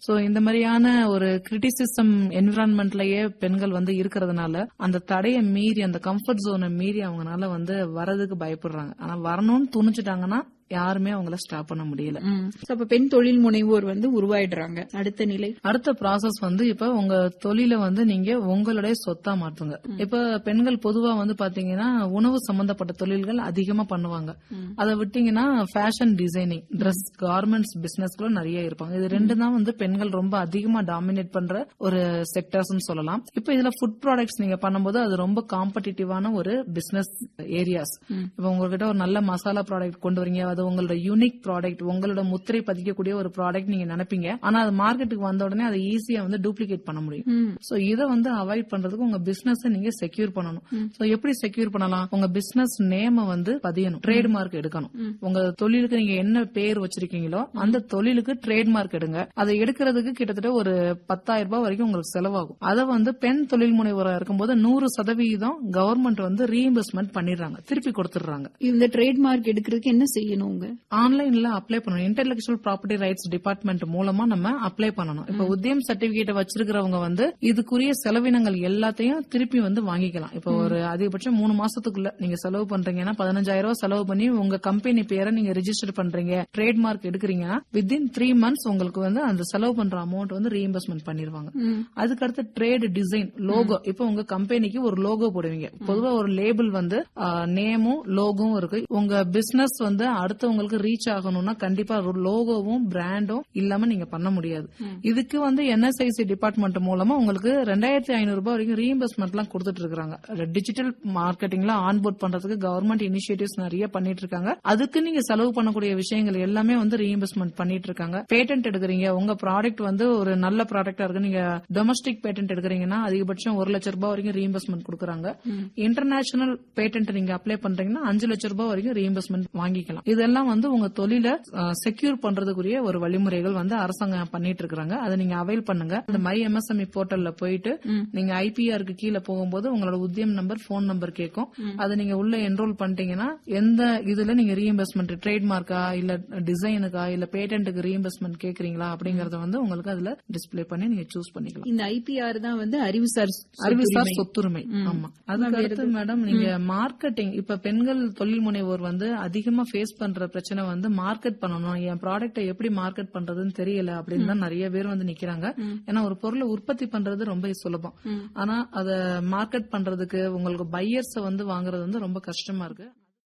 So இந்த மாதிரியான ஒரு கிரிட்டிசிசம் என்விரான்மெண்ட்லயே பெண்கள் வந்து இருக்கிறதுனால அந்த தடையை மீறி அந்த கம்ஃபர்ட் ஜோனை மீறி அவங்கனால வந்து வரதுக்கு பயப்படுறாங்க ஆனா வரணும்னு துணிச்சிட்டாங்கன்னா யாருமே அவங்கள ஸ்டாப் பண்ண முடியல ம். So, அப்ப பெண் தொழில் முனைவோர் வந்து உருவாயிடுறாங்க அடுத்த நிலை அடுத்த ப்ராசஸ் வந்து இப்ப உங்க தொழில வந்து நீங்க உங்களுடைய சொத்தா மாத்துங்க இப்ப பெண்கள் பொதுவா வந்து பாத்தீங்கன்னா உணவு சம்பந்தப்பட்ட தொழில்கள் அதிகமா பண்ணுவாங்க அதை விட்டீங்கன்னா ஃபேஷன் டிசைனிங் Dress கார்மெண்ட்ஸ் பிசினஸ்க்குள்ள நிறைய இருப்பாங்க இது ரெண்டு தான் வந்து பெண்கள் ரொம்ப அதிகமா டாமினேட் பண்ற ஒரு செக்டர்ஸ் சொல்லலாம் இப்ப இதுல ஃபுட் ப்ராடக்ட்ஸ் நீங்க பண்ணும்போது அது ரொம்ப காம்படிட்டிவான ஒரு பிசினஸ் ஏரியாஸ் இப்ப உங்ககிட்ட ஒரு நல்ல மசாலா ப்ராடக்ட் கொண்டு வரீங்க அது உங்களோட யூனிக் ப்ராடக்ட் உங்களோட முத்திரை பதிக்கக்கூடிய ஒரு ப்ராடக்ட் நீங்க நினைப்பீங்க ஆனா அது மார்க்கெட்டுக்கு வந்த உடனே அதை ஈஸியா வந்து டூப்ளிகேட் பண்ண முடியும் சோ இதை வந்து அவாய்ட் பண்றதுக்கு உங்க பிசினஸ் நீங்க செக்யூர் பண்ணணும் சோ எப்படி செக்யூர் பண்ணலாம் உங்க பிசினஸ் நேம வந்து பதியணும் ட்ரேட்மார்க் எடுக்கணும் உங்க தொழிலுக்கு நீங்க என்ன பேர் வச்சிருக்கீங்களோ அந்த தொழிலுக்கு ட்ரேட்மார்க் எடுங்க அதை எடுக்கிறதுக்கு கிட்டத்தட்ட ஒரு பத்தாயிரம் ரூபாய் வரைக்கும் உங்களுக்கு செலவாகும் அதை வந்து பெண் தொழில் முனைவோரா இருக்கும்போது நூறு சதவீதம் கவர்மெண்ட் வந்து ரீஇம்பர்ஸ்மெண்ட் பண்ணிடுறாங்க திருப்பி கொடுத்துடுறாங்க இந்த ட்ரேட்மார்க் எடுக்கிறதுக்கு என்ன செய்யணும் உங்க ஆன்லைன்ல அப்ளை பண்ணணும் இன்டெலெக்சுவல் ப்ராப்பர்ட்டி ரைட்ஸ் டிபார்ட்மெண்ட் மூலமா நம்ம அப்ளை பண்ணணும் இப்ப உத்தியம் சர்டிபிகேட் வச்சிருக்கிறவங்க வந்து இதுக்குரிய செலவினங்கள் எல்லாத்தையும் திருப்பி வந்து வாங்கிக்கலாம் இப்ப ஒரு அதிகபட்சம் மூணு மாசத்துக்குள்ள நீங்க செலவு பண்றீங்கன்னா பதினஞ்சாயிரம் ரூபாய் செலவு பண்ணி உங்க கம்பெனி பேரை நீங்க ரெஜிஸ்டர் பண்றீங்க ட்ரேட்மார்க் எடுக்கிறீங்கன்னா வித்தின் த்ரீ மந்த்ஸ் உங்களுக்கு வந்து அந்த செலவு பண்ற அமௌண்ட் வந்து ரீஇம்பர்ஸ்மெண்ட் பண்ணிருவாங்க அதுக்கடுத்து ட்ரேட் டிசைன் லோகோ இப்ப உங்க கம்பெனிக்கு ஒரு லோகோ போடுவீங்க பொதுவா ஒரு லேபிள் வந்து நேமும் லோகோவும் இருக்கு உங்க பிசினஸ் வந்து அடுத்தவங்களுக்கு ரீச் ஆகணும்னா கண்டிப்பா லோகோவும் பிராண்டும் இல்லாம நீங்க பண்ண முடியாது இதுக்கு வந்து என்எஸ்ஐசி டிபார்ட்மெண்ட் மூலமா உங்களுக்கு ரெண்டாயிரத்தி ஐநூறு ரூபாய் வரைக்கும் ரீஇம்பர்ஸ்மெண்ட் எல்லாம் கொடுத்துட்டு இருக்காங்க டிஜிட்டல் மார்க்கெட்டிங்ல ஆன்போர்ட் பண்றதுக்கு கவர்மெண்ட் இனிஷியேட்டிவ்ஸ் நிறைய பண்ணிட்டு இருக்காங்க அதுக்கு நீங்க செலவு பண்ணக்கூடிய விஷயங்கள் எல்லாமே வந்து ரீஇம்பர்ஸ்மெண்ட் பண்ணிட்டு இருக்காங்க பேட்டன்ட் எடுக்கிறீங்க உங்க ப்ராடக்ட் வந்து ஒரு நல்ல ப்ராடக்டா இருக்கு நீங்க டொமஸ்டிக் பேட்டன்ட் எடுக்கிறீங்கன்னா அதிகபட்சம் ஒரு லட்சம் ரூபாய் வரைக்கும் ரீஇம்பர்ஸ்மெண்ட் கொடுக்குறாங்க இன்டர்நேஷனல் பேட்டன்ட் நீங்க அப்ளை பண்றீங்கன்னா அஞ்சு லட்சம் ரூபாய் வரைக்கும் ரீஇம்பர்ஸ்மெண்ட் வாங்கிக்கலாம் இதெல்லாம் வந்து உங்க தொழில செக்யூர் பண்றதுக்குரிய ஒரு வழிமுறைகள் வந்து அரசாங்கம் பண்ணிட்டு இருக்காங்க அதை நீங்க அவைல் பண்ணுங்க இந்த மை எம்எஸ்எம்இ போர்ட்டல்ல போயிட்டு நீங்க ஐபிஆருக்கு கீழே போகும்போது உங்களோட உத்தியம் நம்பர் போன் நம்பர் கேட்கும் அதை நீங்க உள்ள என்ரோல் பண்ணிட்டீங்கன்னா எந்த இதுல நீங்க ரீஇம்பர்ஸ்மெண்ட் ட்ரேட்மார்க்கா இல்ல டிசைனுக்கா இல்ல பேட்டன்ட்டுக்கு ரீஇம்பர்ஸ்மெண்ட் கேக்குறீங்களா அப்படிங்கறத வந்து உங்களுக்கு அதுல டிஸ்ப்ளே பண்ணி நீங்க சூஸ் பண்ணிக்கலாம் இந்த ஐபிஆர் தான் வந்து அறிவுசார் அறிவுசார் சொத்துரிமை ஆமா அதுக்கு அடுத்து மேடம் நீங்க மார்க்கெட்டிங் இப்ப பெண்கள் தொழில் முனைவோர் வந்து அதிகமா ஃபேஸ் பண்ற பிரச்சனை வந்து மார்க்கெட் பண்ணணும் என் ப்ராடக்ட்டை எப்படி மார்க்கெட் பண்றதுன்னு தெரியல அப்படின்னு தான் நிறைய பேர் வந்து நிக்கிறாங்க ஏன்னா ஒரு பொருளை உற்பத்தி பண்றது ரொம்ப சுலபம் ஆனா அத மார்க்கெட் பண்றதுக்கு உங்களுக்கு பையர்ஸ் வந்து வாங்குறது வந்து ரொம்ப கஷ்டமா இருக்கு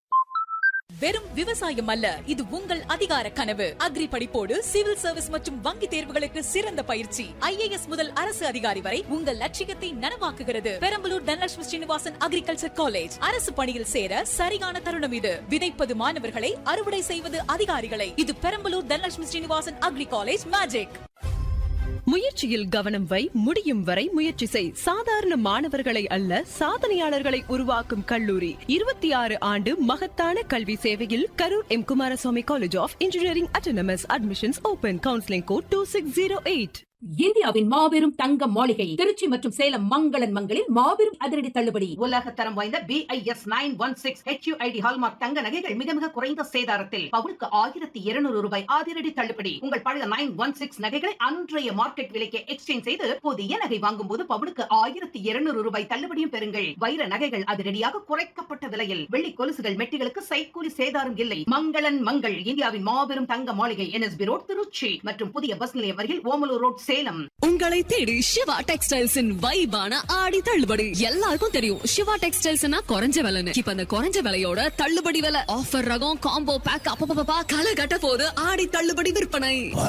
வெறும் விவசாயம் அல்ல இது உங்கள் அதிகார கனவு அக்ரி படிப்போடு சிவில் சர்வீஸ் மற்றும் வங்கி தேர்வுகளுக்கு சிறந்த பயிற்சி ஐஏஎஸ் முதல் அரசு அதிகாரி வரை உங்கள் லட்சியத்தை நனவாக்குகிறது பெரம்பலூர் தனலட்சுமி ஸ்ரீனிவாசன் அக்ரிகல்ச்சர் காலேஜ் அரசு பணியில் சேர சரியான தருணம் இது விதைப்பது மாணவர்களை அறுவடை செய்வது அதிகாரிகளை இது Perambalur Dhanalakshmi Srinivasan agri college magic முயற்சியில் கவனம் வை முடியும் வரை முயற்சி செய் சாதாரண மாணவர்களை அல்ல சாதனையாளர்களை உருவாக்கும் கல்லூரி இருபத்தி ஆறு ஆண்டு மகத்தான கல்வி சேவையில் Karur M Kumaraswamy college of engineering autonomous admissions open counselling code two six zero eight இந்தியாவின் மாபெரும் தங்க மாளிகை திருச்சி மற்றும் சேலம் மங்களன் மங்களில் மாபெரும் அதிரடி தள்ளுபடி உலக தரம் வாய்ந்த BIS nine one six HUID hallmark தங்க நகைகள் மிக மிக குறைந்த சேதாரத்தில் பவுனுக்கு ஆயிரத்தி இருநூறு ரூபாய் அதிரடி தள்ளுபடி உங்கள் பழைய நைன் ஒன் சிக்ஸ் நகைகளை அன்றைய மார்க்கெட் விலைக்கு எக்ஸ்சேஞ்ச் செய்து புதிய நகை வாங்கும் போது பவுனுக்கு ஆயிரத்தி இருநூறு ரூபாய் தள்ளுபடியும் பெறுங்கள் வைர நகைகள் அதிரடியாக குறைக்கப்பட்ட விலையில் வெள்ளி கொலுசுகள் மெட்டிகளுக்கு சைக்கூலி சேதாரம் இல்லை மங்களன் மங்கள் இந்தியாவின் மாபெரும் தங்க மாளிகை என்எஸ்பி ரோட் திருச்சி மற்றும் புதிய பஸ் நிலையம் அருகில் ஓமலூர் ரோட் சேலம் உங்களை தேடி சிவா டெக்ஸ்டைல்ஸின் வைபான ஆடி தள்ளுபடி எல்லாருக்கும் தெரியும் சிவா டெக்ஸ்டைல்ஸ்னா குறைஞ்ச விலைன்னு இப்ப அந்த குறைஞ்ச விலையோட தள்ளுபடி விலை ஆஃபர் ரகம் காம்போ பேக் அப்பப்பா கலை கட்ட போது ஆடி தள்ளுபடி விற்பனை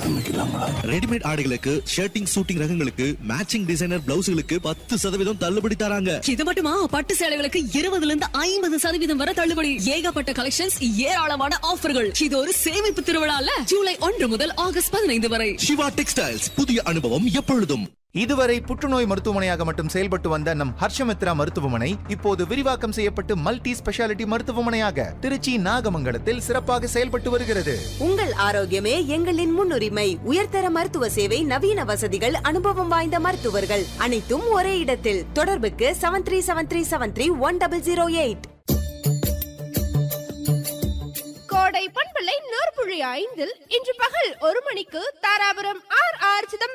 ரெடிமேட் ஆடைகளுக்கு ஷர்ட்டிங் சூட்டிங் ரகங்களுக்கு மேட்சிங் டிசைனர் பிளவுஸ்களுக்கு பத்து சதவீதம் தள்ளுபடி தராங்க இது மட்டுமா பட்டு சேலைகளுக்கு இருபதுல இருந்து ஐம்பது சதவீதம் வரை தள்ளுபடி ஏகப்பட்ட கலெக்ஷன்ஸ் ஏராளமான ஆஃபர்கள் இது ஒரு சேமிப்பு திருவிழால ஜூலை ஒன்று முதல் ஆகஸ்ட் பதினைந்து வரை சிவா டெக்ஸ்டைல்ஸ் புதிய அனுபவம் எப்பொழுதும் இதுவரை புற்றுநோய் மருத்துவமனையாக மட்டும் செயல்பட்டு வந்த நம் ஹர்ஷமித்ரா மருத்துவமனை இப்போது விரிவாக்கம் செய்யப்பட்டு மல்டி ஸ்பெஷாலிட்டி மருத்துவமனையாக திருச்சி நாகமங்கலத்தில் சிறப்பாக செயல்பட்டு வருகிறது உங்கள் ஆரோக்கியமே எங்களின் முன்னுரிமை உயர்தர மருத்துவ சேவை நவீன வசதிகள் அனுபவம் வாய்ந்த மருத்துவர்கள் அனைத்தும் ஒரே இடத்தில் தொடர்புக்கு seven three seven three seven three one double zero eight Kodai பண்பலை நூற்புழி ஐந்தில் இன்று பகல் ஒரு மணிக்கு தாராபுரம் ஆர் ஆர் சிதம்பரம்